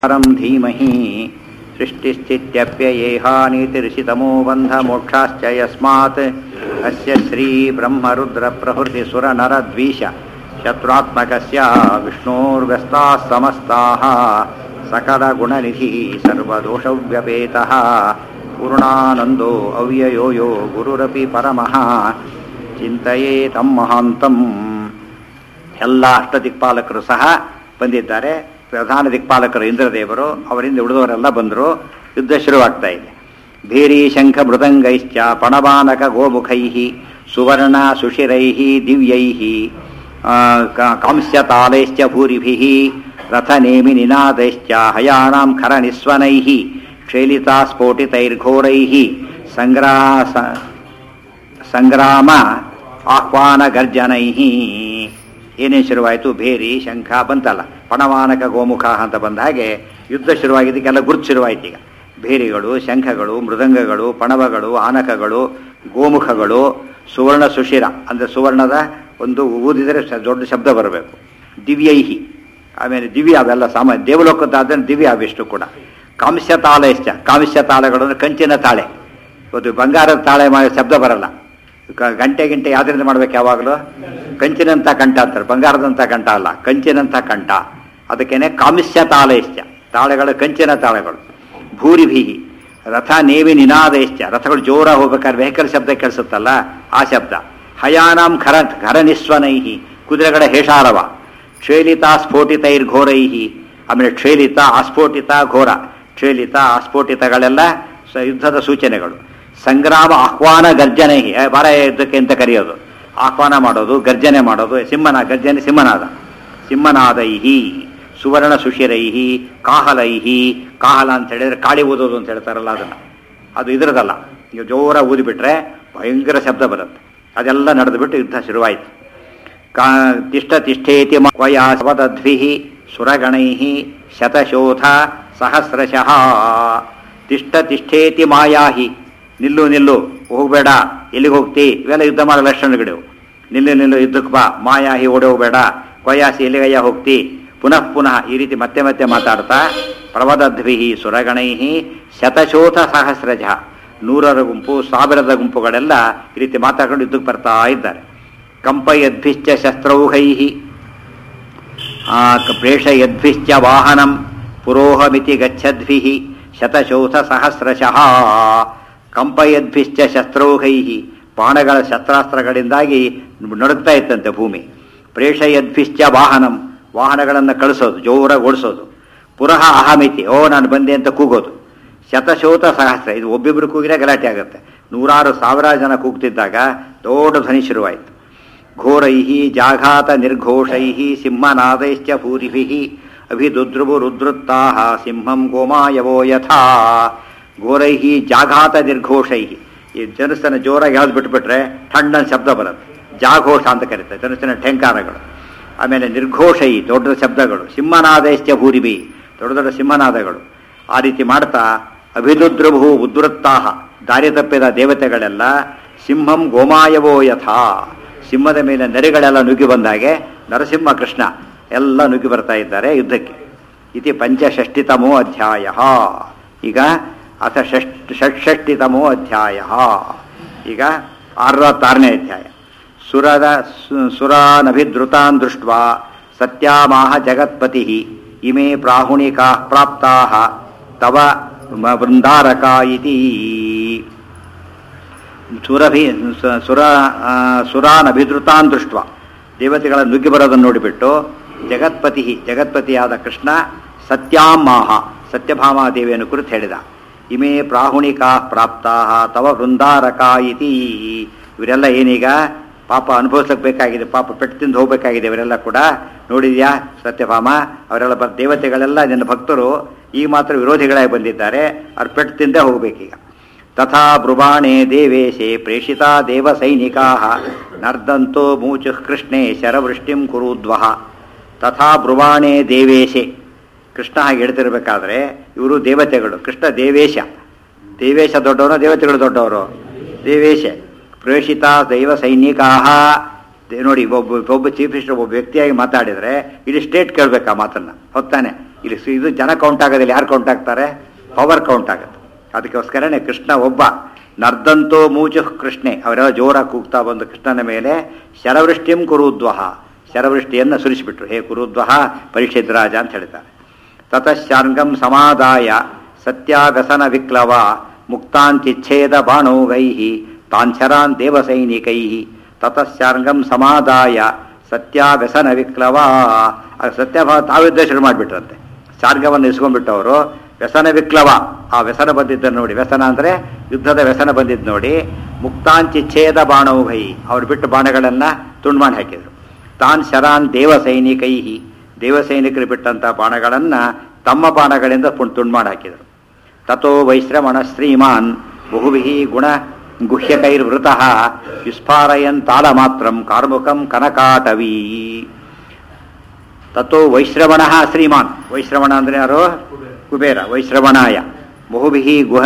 परं धीमहि सृष्टिस्थित्यप्ययेहानीतिर्षितमो बन्धमोक्षाश्च यस्मात् अस्य श्रीब्रह्मरुद्रप्रभृतिसुरनरद्वीष शत्रुत्मकस्य विष्णोर्व्यस्ताः समस्ताः सकलगुणनिधिः सर्वदोषव्यपेतः पूर्णानन्दो अव्ययो यो गुरुरपि परमः ಚಿಂತೆಯೇ ತಮ್ಮ ಮಹಾಂತಂ ಎಲ್ಲ ಅಷ್ಟದಿಕ್ಪಾಲಕರು ಸಹ ಬಂದಿದ್ದಾರೆ ಪ್ರಧಾನ ದಿಕ್ಪಾಲಕರು ಇಂದ್ರದೇವರು ಅವರಿಂದ ಉಳಿದವರೆಲ್ಲ ಬಂದರು ಯುದ್ಧ ಶುರುವಾಗ್ತಾ ಇದೆ ಭೇರಿ ಶಂಖ ಮೃದಂಗೈಶ್ಚ ಪಣಬಾನಕ ಗೋಮುಖೈ ಸುವರ್ಣ ಸುಶಿರೈ ದಿವ್ಯೈ ಕಾಂಸ್ಯತಾಲೈಶ್ಚ ಭೂರಿಭಿ ರಥನೇಮಿ ನಿನಾದೈಶ್ಚ ಹಯಾನಾಂ ಖರ ನಿಸ್ವನೈ ಕ್ಷೇಲಿತಾ ಸ್ಫೋಟಿತೈರ್ಘೋರೈ ಸಂಗ್ರಾ ಸಂಗ್ರಾಮ ಆಹ್ವಾನ ಗರ್ಜನೈ ಏನೇ ಶುರುವಾಯಿತು ಭೇರಿ ಶಂಖ ಬಂತಲ್ಲ ಪಣವಾನಕ ಗೋಮುಖ ಅಂತ ಬಂದ ಹಾಗೆ ಯುದ್ಧ ಶುರುವಾಗಿದ್ದಕ್ಕೆಲ್ಲ ಗುರುತು ಶುರುವಾಯ್ತು ಈಗ ಭೇರಿಗಳು ಶಂಖಗಳು ಮೃದಂಗಗಳು ಪಣವಗಳು ಆನಕಗಳು ಗೋಮುಖಗಳು ಸುವರ್ಣ ಸುಶಿರ ಅಂದರೆ ಸುವರ್ಣದ ಒಂದು ಊದಿದರೆ ಸ- ದೊಡ್ಡ ಶಬ್ದ ಬರಬೇಕು ದಿವ್ಯೈಹಿ ಆಮೇಲೆ ದಿವ್ಯ ಅವೆಲ್ಲ ಸಾಮಾನ್ಯ ದೇವಲೋಕದ್ದಾದ್ರೆ ದಿವ್ಯ ಅವಿಷ್ಟು ಕೂಡ ಕಾಂಸ್ಯ ತಾಳ ಇಷ್ಟ ಕಾಂಸ್ಯ ತಾಳಗಳು ಅಂದರೆ ಕಂಚಿನ ತಾಳೆ ಇವತ್ತು ಬಂಗಾರದ ತಾಳೆ ಮಾಡಿ ಶಬ್ದ ಬರಲ್ಲ ಗ- ಗಂಟೆ ಗಿಂಟೆ ಯಾವ್ದ್ರಿಂದ ಮಾಡ್ಬೇಕು ಯಾವಾಗಲೂ ಕಂಚಿನಂಥ ಕಂಠ ಅಂತಾರೆ ಬಂಗಾರದಂಥ ಕಂಠ ಅಲ್ಲ ಕಂಚಿನಂಥ ಕಂಠ ಅದಕ್ಕೇನೆ ಕಾಮಿಸ್ಯ ತಾಳೈಶ್ಚ ತಾಳೆಗಳು ಕಂಚಿನ ತಾಳೆಗಳು ಭೂರಿಭಿ ರಥ ನೇವಿ ನಿನಾದೈಶ್ಚ ರಥಗಳು ಜೋರ ಹೋಗ್ಬೇಕಾದ್ರೆ ವೆಹಿಕಲ್ ಶಬ್ದ ಕೇಳಿಸುತ್ತಲ್ಲ ಆ ಶಬ್ದ ಹಯಾನಾಂ ಖರ ಖರ ನಿಸ್ವನೈಹಿ ಕುದುರೆಗಳ ಹೇಷಾರವ ಕ್ಷೇಲಿತ ಸ್ಫೋಟಿತೈರ್ಘೋರೈಹಿ ಆಮೇಲೆ ಕ್ಷೇಲಿತ ಅಸ್ಫೋಟಿತ ಘೋರ ಕ್ಷೇಲಿತ ಅಸ್ಫೋಟಿತಗಳೆಲ್ಲ ಸ- ಯುದ್ಧದ ಸೂಚನೆಗಳು ಸಂಗ್ರಾಮ ಆಹ್ವಾನ ಗರ್ಜನೆ ಏ, ಬಾರ ಯುದ್ಧಕ್ಕೆ ಅಂತ ಕರೆಯೋದು ಆಹ್ವಾನ ಮಾಡೋದು ಗರ್ಜನೆ ಮಾಡೋದು ಸಿಂಹನ ಗರ್ಜನೆ ಸಿಂಹನಾದ ಸಿಂಹನಾದೈಹಿ ಸುವರ್ಣ ಸುಶಿರೈಹಿ ಕಾಹಲೈಹಿ ಕಾಹಲ ಅಂತ ಹೇಳಿದ್ರೆ ಕಾಳಿ ಓದೋದು ಅಂತ ಹೇಳ್ತಾರಲ್ಲ ಅದನ್ನು ಅದು ಇದರದಲ್ಲ ನೀವು ಜೋರ ಊದಿಬಿಟ್ರೆ ಭಯಂಕರ ಶಬ್ದ ಬರುತ್ತೆ ಅದೆಲ್ಲ ನಡೆದುಬಿಟ್ಟು ಯುದ್ಧ ಶುರುವಾಯಿತು ಕಾ ತಿಷ್ಠ ತಿಷ್ಠೇತಿ ವಯಾಸವದದ್ಭಿ ಸುರಗಣೈ ಶತಶೋಥ ಸಹಸ್ರಶಃ ತಿಷ್ಠ ತಿಷ್ಠೇತಿ ಮಾಯಾಹಿ ನಿಲ್ಲು ನಿಲ್ಲು ಹೋಗಬೇಡ ಎಲ್ಲಿಗೆ ಹೋಗ್ತಿ ಇವೆಲ್ಲ ಯುದ್ಧ ಮಾಡೋ ಲಕ್ಷಣಗಳು ನಿಲ್ಲು ನಿಲ್ಲು ಯುದ್ಧಕ್ಕೆ ಬಾ ಮಾಯಾಹಿ ಓಡಿ ಹೋಗಬೇಡ ಕೊಯಾಸಿ ಎಲ್ಲಿಗಯ್ಯ ಹೋಗ್ತಿ ಪುನಃ ಪುನಃ ಈ ರೀತಿ ಮತ್ತೆ ಮತ್ತೆ ಮಾತಾಡ್ತಾ ಪ್ರವದದ್ಭಿ ಸುರಗಣೈ ಶತಶೋಥ ಸಹಸ್ರಜ ನೂರರ ಗುಂಪು ಸಾವಿರದ ಗುಂಪುಗಳೆಲ್ಲ ಈ ರೀತಿ ಮಾತಾಡ್ಕೊಂಡು ಯುದ್ಧಕ್ಕೆ ಬರ್ತಾ ಇದ್ದಾರೆ ಕಂಪಯದ್ಭಿಶ್ಚ ಶಸ್ತ್ರೌಹೈ ಪ್ರೇಷಯದ್ಭಿಶ್ಚ ವಾಹನಂ ಪುರೋಹಮಿತಿ ಗಚ್ಚದ್ಭಿ ಶತಶೋಥ ಸಹಸ್ರಶಃ ಕಂಪಯದ್ಭಿಶ್ಚ ಶಸ್ತ್ರೌಹೈ ಬಾಣಗಳ ಶಸ್ತ್ರಾಸ್ತ್ರಗಳಿಂದಾಗಿ ನಡುಗ್ತಾ ಇತ್ತಂತೆ ಭೂಮಿ ಪ್ರೇಷಯದ್ಭಿಶ್ಚ ವಾಹನಂ ವಾಹನಗಳನ್ನು ಕಳಿಸೋದು ಜೋರಾಗಿ ಓಡಿಸೋದು ಪುನಃ ಅಹಮಿತಿ ಓ ನಾನು ಬಂದೆ ಅಂತ ಕೂಗೋದು ಶತಶೋತ ಸಹಸ್ರ ಇದು ಒಬ್ಬಿಬ್ರು ಕೂಗಿದ್ರೆ ಗಲಾಟೆ ಆಗುತ್ತೆ ನೂರಾರು ಸಾವಿರಾರು ಜನ ಕೂಗ್ತಿದ್ದಾಗ ದೊಡ್ಡ ಧ್ವನಿ ಶುರುವಾಯಿತು ಘೋರೈ ಜಾಘಾತ ನಿರ್ಘೋಷೈ ಸಿಂಹನಾದೈಶ್ಚ ಭೂರಿಭಿ ಅಭಿದುದ್ರುವು ರುದ್ರುತ್ತಾ ಸಿಂಹಂ ಗೋಮಾಯವೋ ಯಥಾ ಘೋರೈ ಜಾಘಾತ ನಿರ್ಘೋಷೈ ಈ ಜನಸ್ಥನ ಜೋರಾಗಿ ಯಾವ್ದು ಬಿಟ್ಬಿಟ್ರೆ ಥಣ್ಣನ ಶಬ್ದ ಬರುತ್ತೆ ಜಾಘೋಷ ಅಂತ ಕರೀತಾರೆ ಜನಸ್ಥನ ಠೆಂಕಾರಗಳು ಆಮೇಲೆ ನಿರ್ಘೋಷೈ ದೊಡ್ಡ ಶಬ್ದಗಳು ಸಿಂಹನಾದೈಶ್ಚ ಭೂರಿಭಿ ದೊಡ್ಡ ದೊಡ್ಡ ಸಿಂಹನಾದಗಳು ಆ ರೀತಿ ಮಾಡ್ತಾ ಅಭಿದುದ್ರಭು ಉದ್ವೃತ್ತಾಹ ದಾರಿ ತಪ್ಪಿದ ದೇವತೆಗಳೆಲ್ಲ ಸಿಂಹಂ ಗೋಮಾಯವೋ ಯಥಾ ಸಿಂಹದ ಮೇಲೆ ನರಿಗಳೆಲ್ಲ ನುಗ್ಗಿ ಬಂದಾಗೆ ನರಸಿಂಹ ಕೃಷ್ಣ ಎಲ್ಲ ನುಗ್ಗಿ ಬರ್ತಾ ಇದ್ದಾರೆ ಯುದ್ಧಕ್ಕೆ ಇತಿ ಪಂಚಷಷ್ಟಿತಮೋ ಅಧ್ಯಾಯ ಈಗ ಅಥ ಷಷ್ಟ್ ಷಟ್ಷಷ್ಟಿತಮೋ ಅಧ್ಯಾಯ ಈಗ ಅರವತ್ತಾರನೇ ಅಧ್ಯಾಯ ಸುರದ ಸು- ಸುರಾನಭಿದ್ರುತಾನ್ ದೃಷ್ಟ ಸತ್ಯಾಮಾಹ ಜಗತ್ಪತಿ ಇಮೇ ಪ್ರಾಹುಣಿಕಾ ಪ್ರಾಪ್ತಾ ತವ ಮ- ವೃಂದಾರಕ ಇತಿ ಸುರಭಿ ಸ- ಸುರ ಆ, ಸುರಾನಭಿದ್ರುತಾನ್ ದೃಷ್ಟ ದೇವತೆಗಳ ನುಗ್ಗಿ ಬರೋದನ್ನು ನೋಡಿಬಿಟ್ಟು ಜಗತ್ಪತಿ ಜಗತ್ಪತಿಯಾದ ಕೃಷ್ಣ ಸತ್ಯಾಮಾಹ ಸತ್ಯಭಾಮಾದೇವಿಯನ್ನು ಕುರಿತು ಹೇಳಿದ ಇಮೇ ಪ್ರಾಹುಣಿಕಾ ಪ್ರಾಪ್ತಾ ತವ ವೃಂದಾರಕ ಇತಿ ಇವರೆಲ್ಲ ಏನೀಗ ಪಾಪ ಅನುಭವಿಸಕ್ಕೆ ಬೇಕಾಗಿದೆ ಪಾಪ ಪೆಟ್ಟು ತಿಂದು ಹೋಗಬೇಕಾಗಿದೆ ಇವರೆಲ್ಲ ಕೂಡ ನೋಡಿದ್ಯಾ ಸತ್ಯಭಾಮ ಅವರೆಲ್ಲ ಬರ್ ದೇವತೆಗಳೆಲ್ಲ ನಿನ್ನ ಭಕ್ತರು ಈ ಮಾತ್ರ ವಿರೋಧಿಗಳಾಗಿ ಬಂದಿದ್ದಾರೆ ಅವ್ರು ಪೆಟ್ಟು ತಿಂದೇ ಹೋಗ್ಬೇಕೀಗ ತಥಾ ಬ್ರುವಾಣೆ ದೇವೇಶೆ ಪ್ರೇಷಿತಾ ದೇವ ಸೈನಿಕಾ ನರ್ದಂತೋ ಮೂಚುಃ ಕೃಷ್ಣೇ ಶರವೃಷ್ಟಿಂ ಕುರುದ್ವಹ ತಥಾ ಬ್ರುವಾಣೆ ದೇವೇಶೆ ಕೃಷ್ಣ ಹಾಗೆ ಹೇಳ್ತಿರ್ಬೇಕಾದ್ರೆ ಇವರು ದೇವತೆಗಳು ಕೃಷ್ಣ ದೇವೇಶ ದೇವೇಶ ದೊಡ್ಡವರು ದೇವತೆಗಳು ದೊಡ್ಡವರು ದೇವೇಶ ಪ್ರೇಷಿತ ದೈವ ಸೈನಿಕಾ ದೇ- ನೋಡಿ ಒಬ್ಬ ಒಬ್ಬ ಚೀಫ್ ಮಿನಿಸ್ಟರ್ ಒಬ್ಬ ವ್ಯಕ್ತಿಯಾಗಿ ಮಾತಾಡಿದರೆ ಇಡೀ ಸ್ಟೇಟ್ ಕೇಳಬೇಕು ಆ ಮಾತನ್ನ ಹೊತ್ತಾನೆ ಇಲ್ಲಿ ಸಿ- ಇದು ಜನ ಕೌಂಟ್ ಆಗೋದಿಲ್ಲ ಯಾರು ಕೌಂಟ್ ಆಗ್ತಾರೆ ಪವರ್ ಕೌಂಟ್ ಆಗುತ್ತೆ ಅದಕ್ಕೋಸ್ಕರನೇ ಕೃಷ್ಣ ಒಬ್ಬ ನರ್ದಂತೋ ಮೂಚು ಕೃಷ್ಣೆ ಅವರೆಲ್ಲ ಜೋರಾಗಿ ಕೂಗ್ತಾ ಬಂದು ಕೃಷ್ಣನ ಮೇಲೆ ಶರವೃಷ್ಟಿಂ ಕುರುದ್ವಹ ಶರವೃಷ್ಟಿಯನ್ನು ಸುರಿಸಿಬಿಟ್ರು ಹೇ ಕುರುದ್ವಹ ಪರೀಕ್ಷಿತ್ ರಾಜ ಅಂತ ಹೇಳ್ತಾರೆ ತತಃಶಾರ್ಗಂ ಸಮಾದಾಯ ಸತ್ಯಾಗಸನ ವಿಕ್ಲವ ಮುಕ್ತಾಂಚಿಚ್ಛೇದ ಬಾಣೋಗೈ ತಾಂಚರಾನ್ ದೇವಸೈನಿಕೈ ತತಃಶಾರ್ಗಂ ಸಮಾದಾಯ ಸತ್ಯಾಗಸನ ವಿಕ್ಲವ ಆ ಸತ್ಯಭಾವ ತಾವಿದ್ದ ಶುರು ಮಾಡಿಬಿಟ್ರಂತೆ ಶಾರ್ಗವನ್ನು ಇಸ್ಕೊಂಡ್ಬಿಟ್ಟು ಅವರು ವ್ಯಸನ ವಿಕ್ಲವ ಆ ವ್ಯಸನ ಬಂದಿದ್ದನ್ನು ನೋಡಿ ವ್ಯಸನ ಅಂದರೆ ಯುದ್ಧದ ವ್ಯಸನ ಬಂದಿದ್ದು ನೋಡಿ ಮುಕ್ತಾಂಚಿಚ್ಛೇದ ಬಾಣೋಗೈ ಅವ್ರು ಬಿಟ್ಟು ಬಾಣಗಳನ್ನು ತುಂಡು ಮಾಡಿ ಹಾಕಿದರು ತಾನ್ ಶರಾನ್ ದೇವ ಸೈನಿಕೈ ದೇವ ಸೈನಿಕರು ಬಿಟ್ಟಂಥ ಬಾಣಗಳನ್ನು ತಮ್ಮ ಬಾಣಗಳಿಂದ ಪುಣ್ ತುಂಡು ಮಾಡಿ ಹಾಕಿದರು ತಥೋ ವೈಶ್ರವಣ ಶ್ರೀಮಾನ್ ಬಹುಭಿ ಗುಣ ಗುಹ್ಯಕೈರ್ವೃತಃ ವಿಸ್ಫಾರಯನ್ ತಾಲ ಮಾತ್ರಂ ಕಾರ್ಮುಕಂ ಕನಕಾಟವೀ ತಥೋ ವೈಶ್ರವಣ ಶ್ರೀಮಾನ್ ವೈಶ್ರವಣ ಅಂದರೆ ಯಾರು ಕುಬೇರ ವೈಶ್ರವಣಾಯ ಬಹುಭಿ ಗುಹ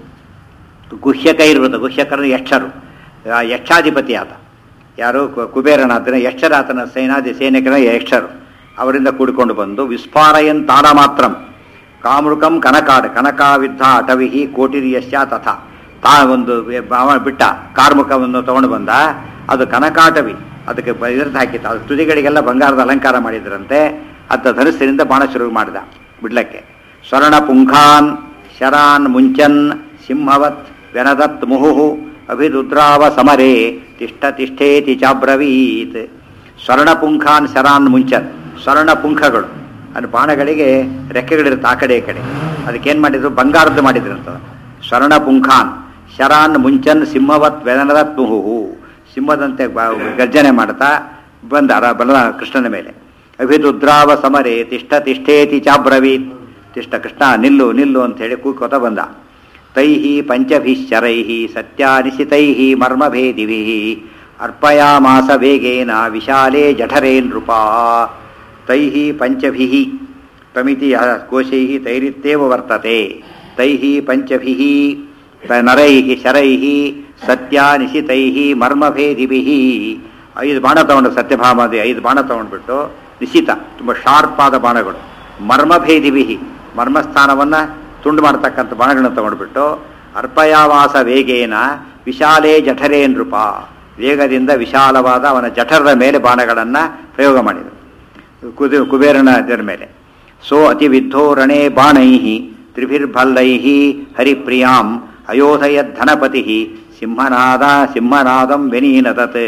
ಗುಹ್ಯಕೈರ್ವೃತ ಗುಹ್ಯಕರ ಯಕ್ಷರು ಆ ಯಕ್ಷಾಧಿಪತಿ ಆತ ಯಾರು ಕು- ಕುಬೇರನಾಥನ ಯಕ್ಷರಾತನ ಸೇನಾದಿ ಸೈನಿಕರ ಯಕ್ಷರು ಅವರಿಂದ ಕೂಡಿಕೊಂಡು ಬಂದು ವಿಸ್ಫಾರಯನ್ ತಾರ ಮಾತ್ರಂ ಕಾಮೃಕಂ ಕನಕಾಡ್ ಕನಕಾವಿದ್ಧ ಅಟವಿಹಿ ಕೋಟಿರಿಯಶ್ಯ ತಥಾ ತಾ ಒಂದು ಅವ ಬಿಟ್ಟ ಕಾರ್ಮುಕವನ್ನು ತಗೊಂಡು ಬಂದ ಅದು ಕನಕಾಟವಿ ಅದಕ್ಕೆ ಬ- ಇದ್ರದ್ದು ಹಾಕಿತ್ತು ಅದು ತುದಿಗಳಿಗೆಲ್ಲ ಬಂಗಾರದ ಅಲಂಕಾರ ಮಾಡಿದ್ರಂತೆ ಅದ ಧನುಸ್ಸಿನಿಂದ ಬಾಣ ಶುರು ಮಾಡಿದ ಬಿಡ್ಲಕ್ಕೆ ಸ್ವರ್ಣ ಪುಂಖಾನ್ ಶರಾನ್ ಮುಂಚನ್ ಸಿಂಹವತ್ ವ್ಯನದತ್ ಮುಹುಹು ಅಭಿರುದ್ರಾವ ಸಮರೇ ತಿಷ್ಠ ತಿಷ್ಠೇತಿ ಚಾಬ್ರವೀತ್ ಸ್ವರ್ಣಪುಂಖಾನ್ ಶರಾನ್ ಮುಂಚನ್ ಸ್ವರ್ಣಪುಂಖಗಳು ಅದು ಬಾಣಗಳಿಗೆ ರೆಕ್ಕೆಗಳಿರುತ್ತೆ ಆ ಕಡೆ ಈ ಕಡೆ ಅದಕ್ಕೇನು ಮಾಡಿದ್ರು ಬಂಗಾರದ್ದು ಮಾಡಿದ್ರಂತ ಸ್ವರ್ಣಪುಂಖಾನ್ ಶರಾನ್ ಮುಂಚನ್ ಸಿಂಹವತ್ ವ್ಯನದತ್ ಮುಹುಹು ಸಿಂಹದಂತೆ ಬ- ಗರ್ಜನೆ ಮಾಡ್ತಾ ಬಂದ ರ- ಬಲ ಕೃಷ್ಣನ ಮೇಲೆ ಅಭಿರುದ್ರಾವ ಸಮರೇ ತಿಷ್ಠ ತಿಷ್ಠೇತಿ ಚಾಬ್ರವೀತ್ ತಿಷ್ಠ ಕೃಷ್ಣ ನಿಲ್ಲು ನಿಲ್ಲು ಅಂತ ಹೇಳಿ ಕೂಕೋತ ಬಂದ ತೈಃ ಪಂಚಭಿಶ್ಚರೈಃ ಸತ್ಯಾನಿಶಿತೈಃ ಮರ್ಮಭೇದಿಭಿಃ ಅರ್ಪಯಾಮಾಸ ವೇಗೇನ ವಿಶಾಲೇ ಜಠರೇ ನೃಪಾ ತೈಃ ಪಂಚಭಿಃ ತಮಿತಿ ಕೋಶೈಃ ತೈರಿತ್ಯೇವ ವರ್ತತೆ ತೈಃ ಪಂಚಭಿಃ ತ- ನರೈಃ ಶರೈಃ ಸತ್ಯಾನಿಶಿತೈಃ ಮರ್ಮಭೇದಿಭಿಃ ಐದು ಬಾಣ ತಗೊಂಡು ಸತ್ಯಭಾಮಾದಿ ಐದು ಬಾಣ ತಗೊಂಡ್ಬಿಟ್ಟು ನಿಶಿತ ತುಂಬ ಶಾರ್ಪ್ ಆದ ಬಾಣಗಳು ಮರ್ಮಭೇದಿಭಿ ಮರ್ಮಸ್ಥಾನವನ್ನು ತುಂಡು ಮಾಡ್ತಕ್ಕಂಥ ಬಾಣಗಳನ್ನು ತಗೊಂಡ್ಬಿಟ್ಟು ಅರ್ಪಯಾವಾಸ ವೇಗೇನ ವಿಶಾಲೇ ಜಠರೇ ನೃಪ ವೇಗದಿಂದ ವಿಶಾಲವಾದ ಅವನ ಜಠರದ ಮೇಲೆ ಬಾಣಗಳನ್ನು ಪ್ರಯೋಗ ಮಾಡಿದರು ಕುದು ಕುಬೇರನ ಇದರ ಮೇಲೆ ಸೋ ಅತಿ ವಿದ್ಧೋ ರಣೇ ಬಾಣೈ ತ್ರಿಭಿರ್ಭಲ್ಲೈ ಹರಿಪ್ರಿಯಾಂ ಅಯೋಧಯಧನಪತಿ ಸಿಂಹನಾದ ಸಿಂಹನಾದಂ ವ್ಯನೀನದತ್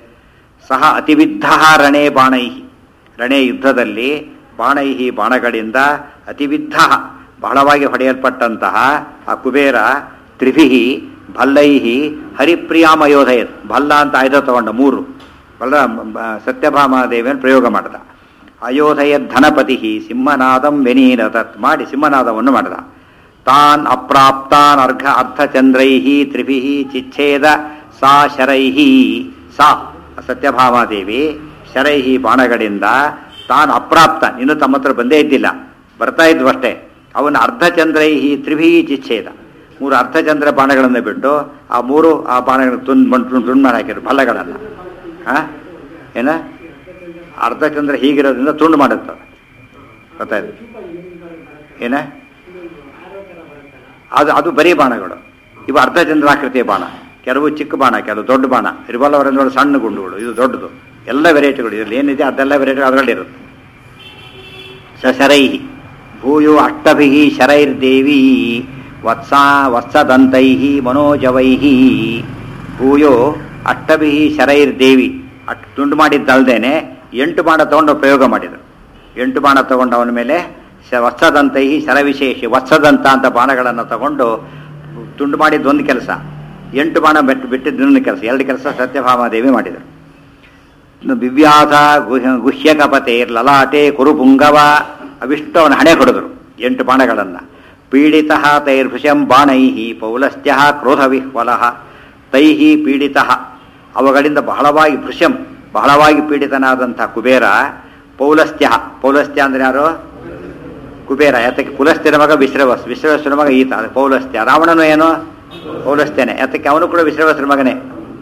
ಸಹ ಅತಿವಿದ್ಧ ರಣೇ ಬಾಣೈ ರಣೇ ಯುದ್ಧದಲ್ಲಿ ಬಾಣೈ ಬಾಣಗಳಿಂದ ಅತಿವಿದ್ಧ ಬಹಳವಾಗಿ ಹೊಡೆಯಲ್ಪಟ್ಟಂತಹ ಆ ಕುಬೇರ ತ್ರಿಭಿ ಭಲ್ಲೈ ಹರಿಪ್ರಿಯಾಮಯೋಧಯ ಭಲ್ಲ ಅಂತ ಆಯುಧ ತಗೊಂಡ ಮೂರು ಬಲ್ಲ ಸತ್ಯಭಾಮಾದೇವಿಯನ್ನು ಪ್ರಯೋಗ ಮಾಡಿದ ಅಯೋಧಯ ಧನಪತಿ ಸಿಂಹನಾದಂ ವೆನೀನದತ್ ಮಾಡಿ ಸಿಂಹನಾದವನ್ನು ಮಾಡಿದ ತಾನ್ ಅಪ್ರಾಪ್ತಾನ್ ಅರ್ಘ ಅರ್ಧಚಂದ್ರೈ ತ್ರಿಭಿ ಚಿಚ್ಛೇದ ಸಾ ಶರೈ ಸಾ ಸತ್ಯಭಾಮಾದೇವಿ ಶರೈ ಬಾಣಗಳಿಂದ ತಾನು ಅಪ್ರಾಪ್ತ ಇನ್ನು ತಮ್ಮ ಹತ್ರ ಬಂದೇ ಇದ್ದಿಲ್ಲ ಬರ್ತಾ ಇದ್ವು ಅಷ್ಟೇ ಅವನ ಅರ್ಧಚಂದ್ರೈ ತ್ರಿಭಿ ಚಿಚ್ಛೇದ ಮೂರು ಅರ್ಧಚಂದ್ರ ಬಾಣಗಳನ್ನು ಬಿಟ್ಟು ಆ ಮೂರು ಆ ಬಾಣಗಳನ್ನು ತುಂಡು ತುಂಡು ತುಂಡು ಮಾಡಿ ಹಾಕಿದ್ರು ಬಲ್ಲಗಳನ್ನು ಹಾ ಏನ ಅರ್ಧಚಂದ್ರ ಹೀಗಿರೋದ್ರಿಂದ ತುಂಡು ಮಾಡುತ್ತದೆ ಗೊತ್ತಾಯ್ತು ಏನ ಅದು ಅದು ಬರೀ ಬಾಣಗಳು ಇವು ಅರ್ಧಚಂದ್ರಾಕೃತಿಯ ಬಾಣ ಕೆಲವು ಚಿಕ್ಕ ಬಾಣ ಕೆಲವು ದೊಡ್ಡ ಬಾಣ ರಿವಾಲ್ವರ್ ಅಂದ್ರೆ ಸಣ್ಣ ಗುಂಡುಗಳು ಇದು ದೊಡ್ಡದು ಎಲ್ಲ ವೆರೈಟಿಗಳು ಇದರಲ್ಲಿ ಏನಿದೆ ಅದೆಲ್ಲ ವೆರೈಟಿ ಅದರಲ್ಲಿರುತ್ತೆ ಸಶರೈ ಭೂಯೋ ಅಷ್ಟಭಿ ಶರೈರ್ದೇವಿ ವತ್ಸಾ ವತ್ಸದಂತೈ ಮನೋಜವೈ ಭೂಯೋ ಅಷ್ಟಭಿ ಶರೈರ್ದೇವಿ ಅಟ್ ತುಂಡು ಮಾಡಿದ್ದಲ್ದೇನೆ ಎಂಟು ಬಾಣ ತಗೊಂಡು ಪ್ರಯೋಗ ಮಾಡಿದರು ಎಂಟು ಬಾಣ ತಗೊಂಡು ಅವನ ಮೇಲೆ ಶ ವತ್ಸದಂತೈ ಶರವಿಶೇಷಿ ವತ್ಸದಂತ ಅಂತ ಬಾಣಗಳನ್ನು ತಗೊಂಡು ತುಂಡು ಮಾಡಿದ್ದು ಒಂದು ಕೆಲಸ ಎಂಟು ಬಾಣ ಬಿಟ್ಟು ಬಿಟ್ಟಿದ್ದು ಇನ್ನೊಂದು ಕೆಲಸ ಎರಡು ಕೆಲಸ ಸತ್ಯಭಾಮಾದೇವಿ ಮಾಡಿದರು ದಿವ್ಯಾಸ ಗುಹ್ಯ ಗುಹ್ಯಕಪತೇರ್ ಲಲಾಟೆ ಕುರುಪುಂಗವ ಅವಿಷ್ಟು ಅವನ ಹಣೆ ಹೊಡೆದರು ಎಂಟು ಬಾಣಗಳನ್ನು ಪೀಡಿತ ತೈರ್ಭುಷಂ ಬಾಣೈ ಪೌಲಸ್ತ್ಯ ಕ್ರೋಧವಿಹ್ವಲ ತೈ ಪೀಡಿತ ಅವುಗಳಿಂದ ಬಹಳವಾಗಿ ಭೃಶಂ ಬಹಳವಾಗಿ ಪೀಡಿತನಾದಂಥ ಕುಬೇರ ಪೌಲಸ್ತ್ಯ ಪೌಲಸ್ತ್ಯ ಅಂದ್ರೆ ಯಾರು ಕುಬೇರ ಯಾತಕ್ಕೆ ಪುಲಸ್ತ್ಯನ ಮಗ ವಿಶ್ರವಸ್ ವಿಶ್ರವಸ್ನ ಮಗ ಈತ ಅದು ಪೌಲಸ್ತ್ಯ ರಾವಣನು ಏನು ಪೌಲಸ್ತ್ಯನೆ ಯಾತಕ್ಕೆ ಅವನು ಕೂಡ ವಿಶ್ರವಸ್ರ ಮಗನೇ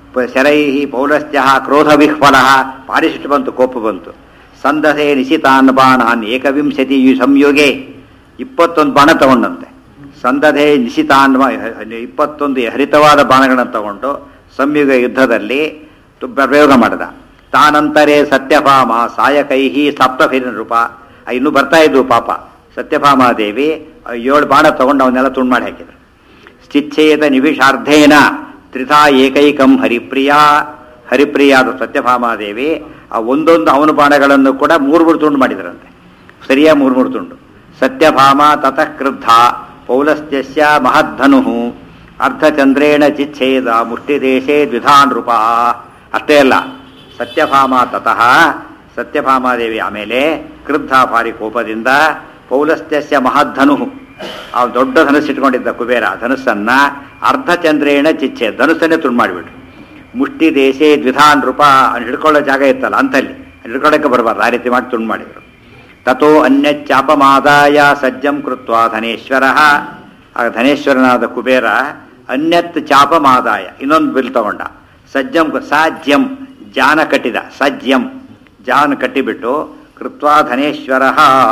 ಪ- ಶರೈ ಪೌಲಸ್ತ್ಯ ಕ್ರೋಧ ವಿಹ್ವಲ ಭಾರಿ ಸಿಟ್ಟು ಬಂತು ಕೋಪ ಬಂತು ಸಂದಸೆ ನಿಶಿತಾನ್ ಬಾಣಾನ್ ಏಕವಿಂಶತಿ ಯು ಸಂಯೋಗೆ ಇಪ್ಪತ್ತೊಂದು ಬಾಣ ತಗೊಂಡಂತೆ ಸಂದಧೆ ನಿಶಿತಾನ್ ಬಾ- ಇಪ್ಪತ್ತೊಂದು ಹರಿತವಾದ ಬಾಣಗಳನ್ನು ತಗೊಂಡು ಸಂಯುಗ ಯುದ್ಧದಲ್ಲಿ ತು- ಪ್ರಯೋಗ ಮಾಡಿದ ತಾನಂತರೇ ಸತ್ಯಭಾಮ ಸಾಯಕೈಹಿ ಸಪ್ತಭಿರ ರೂಪ ಆ, ಇನ್ನೂ ಬರ್ತಾ ಇದ್ವು ಪಾಪ ಸತ್ಯಭಾಮಾದೇವಿ ಆ, ಏಳು ಬಾಣ ತಗೊಂಡು ಅವನ್ನೆಲ್ಲ ತುಂಡು ಮಾಡಿ ಹಾಕಿದ್ರು ಸ್ಥಿಚ್ಛೇದ ನಿಮಿಷಾರ್ಧೇನ ತ್ರಿಧಾ ಏಕೈಕಂ ಹರಿಪ್ರಿಯ ಹರಿಪ್ರಿಯಾದ ಸತ್ಯಭಾಮಾದೇವಿ ಆ ಒಂದೊಂದು ಅವನ ಬಾಣಗಳನ್ನು ಕೂಡ ಮೂರು ಮೂರು ತುಂಡು ಮಾಡಿದ್ರಂತೆ ಸರಿಯಾ ಮೂರು ಮೂರು ತುಂಡು ಸತ್ಯಭಾಮ ತತಃ ಕ್ರುದ್ಧ ಪೌಲಸ್ತ್ಯಸ್ಯ ಮಹದ್ಧನು ಅರ್ಧಚಂದ್ರೇಣ ಚಿಚ್ಛೇದ ಮುಷ್ಟಿದೇಶೇ ದ್ವಿಧಾನ್ ರೂಪ ಅಷ್ಟೇ ಅಲ್ಲ ಸತ್ಯಭಾಮ ತತಃ ಸತ್ಯಭಾಮಾದೇವಿ ಆಮೇಲೆ ಕ್ರುದ್ಧ ಭಾರಿ ಕೋಪದಿಂದ ಪೌಲಸ್ತ್ಯಸ್ಯ ಮಹದ್ಧನು ಆ ದೊಡ್ಡ ಧನುಸ್ಸು ಇಟ್ಕೊಂಡಿದ್ದ ಕುಬೇರ ಧನುಸ್ಸನ್ನ ಅರ್ಧಚಂದ್ರೇಣ ಚಿಚ್ಚೆ ಧನುಸ್ಸನ್ನೇ ತುಂಡು ಮಾಡಿಬಿಟ್ರು ಮುಷ್ಟಿ ದೇಶೇ ದ್ವಿಧಾನ್ ರೂಪ ಅವ್ನು ಹಿಡ್ಕೊಳ್ಳೋ ಜಾಗ ಇತ್ತಲ್ಲ ಅಂತಲ್ಲಿ ಹಿಡ್ಕೊಳ್ಳೋಕೆ ಬರಬಾರ್ದು ಆ ರೀತಿ ಮಾಡಿ ತುಂಡು ಮಾಡಿದರು ತಥೋ ಅನ್ಯಚ್ಚಾಪಮಾದಾಯ ಸಜ್ಜಂ ಕೃತ್ವ ಧನೇಶ್ವರ ಆ ಧನೇಶ್ವರನಾದ ಕುಬೇರ ಅನ್ಯತ್ ಚಾಪಮಾದಾಯ ಇನ್ನೊಂದು ಬಿಲ್ ತಗೊಂಡ ಸಜ್ಜಂ ಸಾಜ್ಯಂ ಜಾನ ಕಟ್ಟಿದ ಸಜ್ಯಂ ಜಾನ ಕಟ್ಟಿಬಿಟ್ಟು ಕೃತ್ವ ಧನೇಶ್ವರ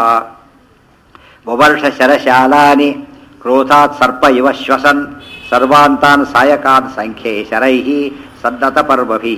ವವರ್ಷ ಶರಶಾಲಾನಿ ಕ್ರೋಧಾತ್ ಸರ್ಪ ಇವ ಶ್ವಸನ್ ಸರ್ವಾಂತಾನ್ ಸಾಯಕಾನ್ ಸಂಖ್ಯೆ ಶರೈಹಿ ಸದ್ದತ ಪರ್ವಭಿ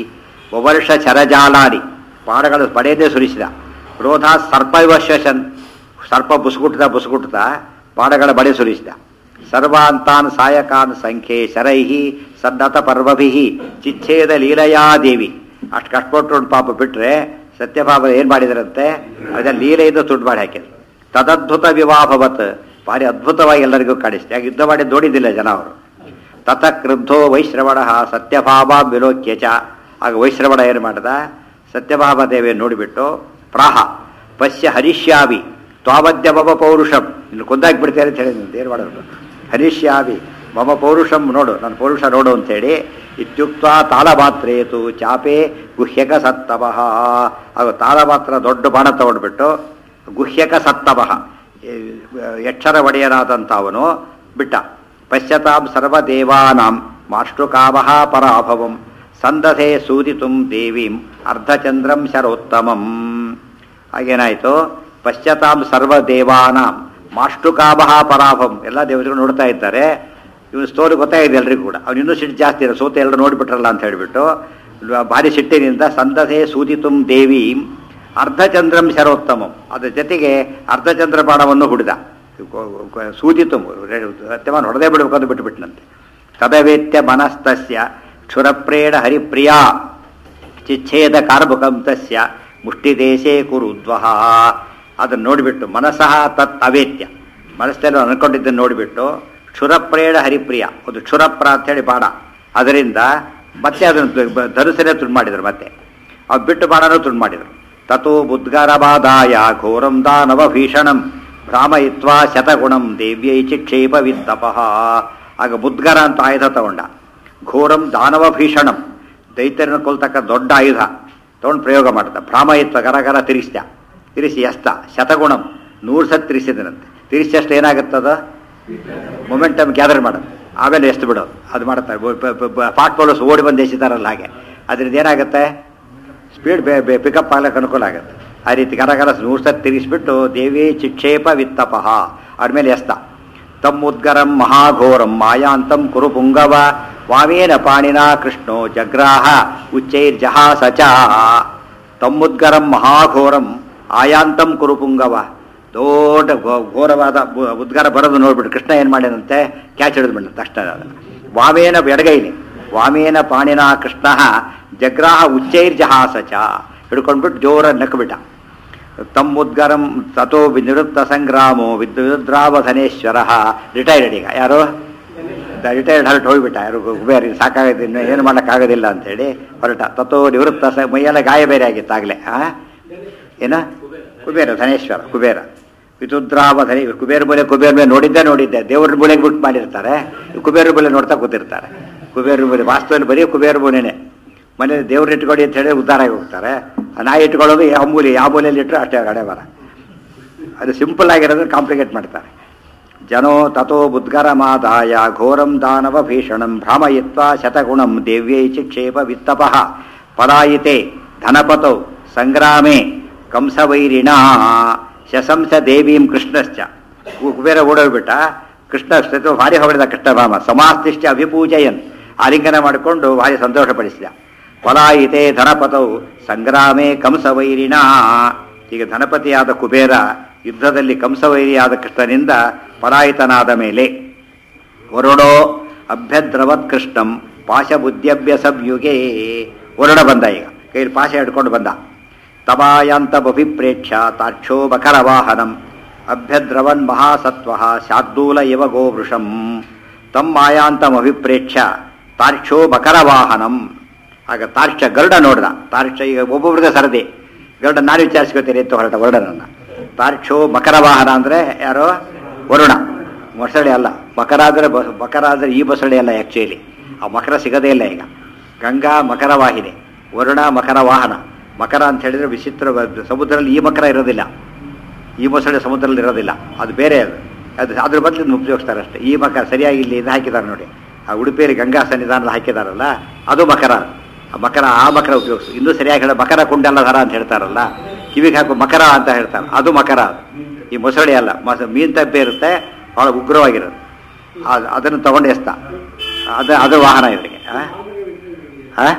ವವರ್ಷ ಶರಜಾಲಾನಿ ಪಾಡಗಳು ಪಡೆಯದೇ ಸುರಿಸಿದ ಕ್ರೋಧಾತ್ ಸರ್ಪ ಇವ ಶ್ವಸನ್ ಸರ್ಪ ಬುಸುಗುಟ್ಟ ಬುಸುಗುಟ್ಟ ಪಾಡಗಳ ಬಡೆ ಸುರಿಸಿದ ಸರ್ವಾಂತಾನ್ ಸಾಯಕಾನ್ ಸಂಖ್ಯೆ ಶರೈಹಿ ಸದ್ದತ ಪರ್ವಭಿ ಚಿಚ್ಛೇದ ಲೀಲಯಾದೇವಿ ಅಷ್ಟು ಕಷ್ಟಪಟ್ಟು ಪಾಪ ಬಿಟ್ರೆ ಸತ್ಯಭಾವ ಏನ್ ಮಾಡಿದ್ರಂತೆ ಅದ ಲೀಲೆಯಿಂದ ತುಂಡು ಮಾಡಿ ಹಾಕಿದ್ರು ತದದ್ಭುತ ವಿವಾಹವತ್ ಭಾರಿ ಅದ್ಭುತವಾಗಿ ಎಲ್ಲರಿಗೂ ಕಾಣಿಸ್ತೆ ಆಗ ಯುದ್ಧ ಮಾಡಿ ನೋಡಿದ್ದಿಲ್ಲ ಜನ ಅವರು ತತ ಕ್ರುದ್ಧೋ ವೈಶ್ರವಣ ಸತ್ಯಭಾವ ವಿಲೋಕ್ಯ ಚ ಆಗ ವೈಶ್ರವಣ ಏನು ಮಾಡಿದ ಸತ್ಯಭಾಮ ದೇವಿ ನೋಡಿಬಿಟ್ಟು ಪ್ರಾಹ ಪಶ್ಯ ಹರಿಷ್ಯಾವಿ ತ್ವಾವದ್ಯ ಮಮ ಪೌರುಷಂ ಇನ್ನು ಕೊಂದಾಗಿ ಬಿಡ್ತಾರೆ ಅಂತ ಹೇಳಿದಂತೆ ಏನು ಮಾಡೋದು ಹರಿಷ್ಯಾವಿ ಮಮ ಪೌರುಷಂ ನೋಡು ನನ್ನ ಪೌರುಷ ನೋಡು ಅಂತೇಳಿ ಇತ್ಯುಕ್ತ ತಾಳಮಾತ್ರೇತು ಚಾಪೆ ಗುಹ್ಯಕ ಸತ್ತವಃ ಅದು ತಾಳಮಾತ್ರ ದೊಡ್ಡ ಬಾಣ ತಗೊಂಡ್ಬಿಟ್ಟು ಗುಹ್ಯಕ ಸತ್ತವಃ ಯಕ್ಷರ ಒಡೆಯನಾದಂಥ ಅವನು ಬಿಟ್ಟ ಪಶ್ಯತಾಂ ಸರ್ವದೇವಾನಾಂ ಮಾಷ್ಟುಕಾಮಃ ಪರಾಭವಂ ಸಂದಸೆ ಸೂದಿತುಂ ದೇವೀಂ ಅರ್ಧಚಂದ್ರಂ ಶರೋತ್ತಮಂ ಹಾಗೇನಾಯಿತು ಪಶ್ಯತಾಂ ಸರ್ವದೇವಾನಾಂ ಮಾಷ್ಟುಕಾಮಃ ಪರಾಭವಂ ಎಲ್ಲ ದೇವತೆಗಳು ನೋಡ್ತಾ ಇದ್ದಾರೆ ಇವನು ಸ್ಟೋರಿ ಗೊತ್ತಾಗಿದೆ ಎಲ್ರಿಗೂ ಕೂಡ ಅವ್ನು ಇನ್ನೂ ಸಿಟ್ಟು ಜಾಸ್ತಿ ಇದೆ ಸೋತೆ ಎಲ್ಲರೂ ನೋಡಿಬಿಟ್ರಲ್ಲ ಅಂತ ಹೇಳಿಬಿಟ್ಟು ಭಾರಿ ಸಿಟ್ಟಿನಿಂದ ಸಂದಸೆ ಸೂದಿತುಂ ದೇವೀಂ ಅರ್ಧಚಂದ್ರಂ ಶರೋತ್ತಮಂ ಅದ್ರ ಜೊತೆಗೆ ಅರ್ಧಚಂದ್ರ ಬಾಣವನ್ನು ಹುಡಿದ ಸೂದಿತು ಸತ್ಯವಾನ್ ಹೊಡೆದೇ ಬಿಡಬೇಕಂತ ಬಿಟ್ಟುಬಿಟ್ನಂತೆ ತದವೇತ್ಯ ಮನಸ್ತಸ್ಯ ಕ್ಷುರಪ್ರೇಣ ಹರಿಪ್ರಿಯ ಚಿಚ್ಛೇದ ಕಾರ್ಬುಕಂ ತಸ್ಯ ಮುಷ್ಟಿದೇಶೇ ಕುರುದ್ವಹ ಅದನ್ನು ನೋಡಿಬಿಟ್ಟು ಮನಸಃ ತತ್ ಅವೇತ್ಯ ಮನಸ್ಸಲ್ಲಿ ಅನ್ಕೊಂಡಿದ್ದನ್ನು ನೋಡಿಬಿಟ್ಟು ಕ್ಷುರಪ್ರೇಣ ಹರಿಪ್ರಿಯ ಒಂದು ಕ್ಷುರಪ್ರ ಅಂತೇಳಿ ಬಾಣ ಅದರಿಂದ ಮತ್ತೆ ಅದನ್ನು ಧನುಸನೇ ತುಂಡು ಮಾಡಿದರು ಮತ್ತೆ ಅವು ಬಿಟ್ಟು ಬಾಣನೂ ತುಂಡು ಮಾಡಿದರು ತಥೋ ಬುದ್ಗಾರಬಾದಾಯ ಘೋರಂ ದಾನವ ಭೀಷಣಂ ಭ್ರಾಮಯಿತ್ವಾ ಶತಗುಣಂ ದೇವ್ಯೈ ಚಿಕ್ಷೇಪ ವಿತ್ತಪಃ ಆಗ ಬುದ್ಗರ ಅಂತ ಆಯುಧ ತಗೊಂಡ ಘೋರಂ ದಾನವ ಭೀಷಣಂ ದೈತ್ಯರನ್ನು ಕೊಲ್ತಕ್ಕ ದೊಡ್ಡ ಆಯುಧ ತಗೊಂಡು ಪ್ರಯೋಗ ಮಾಡ್ದ ಭ್ರಾಮಯಿತ್ವ ಗರಗರ ತಿರುಗಿಸ್ದ ತಿರುಗಿಸಿ ಎಸ್ತ ಶತಗುಣಂ ನೂರು ಸತ್ ತಿರುಗಿಸಿದನಂತೆ ತಿರುಗಿಸಷ್ಟು ಏನಾಗುತ್ತದ ಮೊಮೆಂಟಮ್ ಗ್ಯಾದರ್ ಮಾಡೋದು ಆಮೇಲೆ ಎಷ್ಟು ಬಿಡೋದು ಅದು ಮಾಡ್ತಾರೆ ಫಾಸ್ಟ್ ಬೌಲರ್ಸ್ ಓಡಿ ಬಂದು ಎಸಿತಾರಲ್ಲ ಹಾಗೆ ಅದರಿಂದ ಏನಾಗುತ್ತೆ ಸ್ಪೀಡ್ ಬೇ ಬೇ ಪಿಕಪ್ ಆಗ್ಲಿಕ್ಕೆ ಅನುಕೂಲ ಆಗುತ್ತೆ ಆ ರೀತಿ ಗರಗರ ನೂರು ಸತ್ ತಿರುಗಿಸ್ಬಿಟ್ಟು ದೇವಿ ಚಿಕ್ಷೇಪ ವಿತ್ತಪಃ ಅವ್ರ ಮೇಲೆ ಎಸ್ತ ತಮ್ಮುದ್ಗರಂ ಮಹಾಘೋರಂ ಮಾಯಾಂತಂ ಕುರು ಪುಂಗವ ವಾಮೇನ ಪಾಣಿನ ಕೃಷ್ಣೋ ಜಗ್ರಾಹ ಉಚ್ಚೈರ್ಜಹಾಸ ಚ ತಮ್ಮುದ್ಗರಂ ಮಹಾಘೋರಂ ಆಯಾಂತಂ ಕುರು ಪುಂಗವ ದೊಡ್ಡ ಘೋ- ಘೋರವಾದ ಬು- ಉದ್ಗಾರ ಬರೋದು ನೋಡ್ಬಿಟ್ಟು ಕೃಷ್ಣ ಏನು ಮಾಡ್ಯಾನಂತೆ ಕ್ಯಾಚ್ ಹಿಡಿದ್ಬಿಟ್ಟಂತೆ ಅಷ್ಟ ವಾಮೇನ ಎಡಗೈಲಿ ವಾಮೇನ ಪಾಣಿನ ಕೃಷ್ಣ ಜಗ್ರಾಹ ಉಚ್ಚೈರ್ಜಹಾಸ ಚ ಹಿಡ್ಕೊಂಡ್ಬಿಟ್ಟು ಜೋರ ನಕ್ಬಿಟ್ಟ ತಮ್ಮುದ್ಗರಂ ತಥೋ ನಿವೃತ್ತ ಸಂಗ್ರಾಮೋ ವಿದ್ಯುದ್ರಾವಧನೇಶ್ವರ ರಿಟೈರ್ಡ್ ಈಗ ಯಾರು ರಿಟೈರ್ಡ್ ಹೊರಟು ಹೋಗ್ಬಿಟ್ಟ ಯಾರು ಬೇರೆ ಸಾಕಾಗಿದೆ ಇನ್ನು ಏನು ಮಾಡೋಕ್ಕಾಗೋದಿಲ್ಲ ಅಂತೇಳಿ ಹೊರಟ ತಥೋ ನಿವೃತ್ತ ಸ ಮೈಯೆಲ್ಲ ಗಾಯ ಬೇರೆ ಆಗಿತ್ತು ಆಗಲೇ ಆ ಏನ ಕುಬೇರ ಧನೇಶ್ವರ ಕುಬೇರ ವಿದುದ್ರಾವ ಧನಿ ಕುಬೇರ ಮೂಲೆ ಕುಬೇರ ಮೇಲೆ ನೋಡಿದ್ದೆ ನೋಡಿದ್ದೆ ದೇವ್ರ ಮೂಲೆಗೆ ಬಿಟ್ಟು ಮಾಡಿರ್ತಾರೆ ಕುಬೇರ ಮೂಲೆ ನೋಡ್ತಾ ಕೂತಿರ್ತಾರೆ ಕುಬೇರ ಮೂಲೆ ವಾಸ್ತವದಲ್ಲಿ ಬರೀ ಕುಬೇರ ಮೂಲೆನೇ ಮನೆ ದೇವ್ರು ಇಟ್ಕೊಳ್ಳಿ ಅಂತ ಹೇಳಿ ಉದ್ಧಾರ ಆಗಿ ಹೋಗ್ತಾರೆ ಆ ನಾಯಿ ಇಟ್ಕೊಳ್ಳೋದು ಯಾವ ಮೂಲೆ ಯಾವ ಮೂಲೆಯಲ್ಲಿ ಇಟ್ಟರು ಅಷ್ಟೇ ಗಡೆ ಬರ ಅದು ಸಿಂಪಲ್ ಆಗಿರೋದನ್ನ ಕಾಂಪ್ಲಿಕೇಟ್ ಮಾಡ್ತಾರೆ ಜನೋ ತಥೋ ಬುದ್ಗರಮಾದಾಯ ಘೋರಂ ದಾನವ ಭೀಷಣಂ ಭ್ರಾಮಯಿತ್ವಾ ಶತಗುಣಂ ದೇವ್ಯೈ ಚಿಕ್ಷೇಪ ವಿತ್ತಪಃ ಪಲಾಯಿತೆ ಧನಪತೌ ಸಂಗ್ರಾಮೇ ಕಂಸವೈರಿಣ ಶಶಂಸ ದೇವೀಂ ಕೃಷ್ಣಶ್ಚ ಕು- ಕುಬೇರ ಓಡೋಗ್ಬಿಟ್ಟ ಕೃಷ್ಣ ಸ್ಥಿತಿ ಭಾರಿ ಹೊಗಳಿದ ಕೃಷ್ಣಭಾಮ ಸಮಾಸ್ತಿಷ್ಠ ಅಭಿಪೂಜಯನ್ ಆಲಿಂಗನ ಮಾಡಿಕೊಂಡು ಭಾರಿ ಸಂತೋಷಪಡಿಸಿದ ಪಲಾಯಿತೆ ಧನಪತೌ ಸಂಗ್ರಾಮೇ ಕಂಸವೈರಿಣ ಈಗ ಧನಪತಿಯಾದ ಕುಬೇರ ಯುದ್ಧದಲ್ಲಿ ಕಂಸವೈರಿಯಾದ ಕೃಷ್ಣನಿಂದ ಪಲಾಯಿತನಾದ ಮೇಲೆ ವರುಣೋ ಅಭ್ಯದ್ರವತ್ ಕೃಷ್ಣಂ ಪಾಶಬುದ್ಧ್ಯಭ್ಯ ಸಂಯುಗೆ ವರುಣ ಬಂದ ಈಗ ಕೈಲಿ ಪಾಶ ಹಿಡ್ಕೊಂಡು ಬಂದ ತಮಾಯಾಂತ ಬಭಿಪ್ರೇಕ್ಷ ತಾಕ್ಷೋ ಬಕರವಾಹನಂ ಅಭ್ಯದ್ರವನ್ ಮಹಾಸತ್ವ ಶಾರ್ದೂಲ ಇವ ಗೋವೃಷಂ ತಮ್ ಮಾಯಾಂತಮಭಿಪ್ರೇಕ್ಷ ತಾರ್ಕ್ಷೋ ಬಕರವಾಹನಂ ಆಗ ತಾರ್ಕ್ಷ ಗರುಡ ನೋಡ್ದ ತಾರ್ಕ್ಷ ಈಗ ಒಬ್ಬೊಬ್ರಿಗೆ ಸರದಿ ಗರುಡ ನಾನು ವಿಚಾರಿಸ್ಕೊತೀನಿ ಅಂತ ಹೊರಟ ವರುಣನನ್ನ ತಾರ್ಕ್ಷೋ ಮಕರವಾಹನ ಅಂದ್ರೆ ಯಾರೋ ವರುಣ ಮೊಸಳೆ ಅಲ್ಲ ಮಕರ ಆದರೆ ಬ ಮಕರ ಆದರೆ ಈ ಬಸಳೆ ಅಲ್ಲ ಆ್ಯಕ್ಚುಲಿ ಆ ಮಕರ ಸಿಗದೇ ಇಲ್ಲ ಈಗ ಗಂಗಾ ಮಕರ ವಾಹಿನಿ ವರುಣ ಮಕರ ವಾಹನ ಮಕರ ಅಂತ ಹೇಳಿದ್ರೆ ವಿಚಿತ್ರ ಬ- ಸಮುದ್ರದಲ್ಲಿ ಈ ಮಕರ ಇರೋದಿಲ್ಲ ಈ ಮೊಸಳೆ ಸಮುದ್ರದಲ್ಲಿ ಇರೋದಿಲ್ಲ ಅದು ಬೇರೆ ಅದು ಅದು ಅದ್ರ ಬದಲು ಇದನ್ನ ಉಪಯೋಗಿಸ್ತಾರೆ ಅಷ್ಟೇ ಈ ಮಕರ ಸರಿಯಾಗಿ ಇಲ್ಲಿ ಇದು ಹಾಕಿದ್ದಾರೆ ನೋಡಿ ಆ ಉಡುಪಿಯಲ್ಲಿ ಗಂಗಾ ಸನ್ನಿಧಾನದಲ್ಲಿ ಹಾಕಿದಾರಲ್ಲ ಅದು ಮಕರ ಆ ಮಕರ ಆ ಮಕರ ಉಪಯೋಗಿಸು ಇನ್ನೂ ಸರಿಯಾಗಿ ಹೇಳ ಮಕರ ಕುಂಡಲಧರ ಅಂತ ಹೇಳ್ತಾರಲ್ಲ ಕಿವಿಗೆ ಹಾಕೋ ಮಕರ ಅಂತ ಹೇಳ್ತಾರೆ ಅದು ಮಕರ ಅದು. ಈ ಮೊಸಳೆ ಅಲ್ಲ ಮೊಸ ಮೀನ್ ತಪ್ಪೆ ಇರುತ್ತೆ ಭಾಳ ಉಗ್ರವಾಗಿರುತ್ತೆ ಆ- ಅದನ್ನು ತಗೊಂಡು ಎಸ್ತ ಅದು ಅದು ವಾಹನ ಇವರಿಗೆ ಆ? ಆ?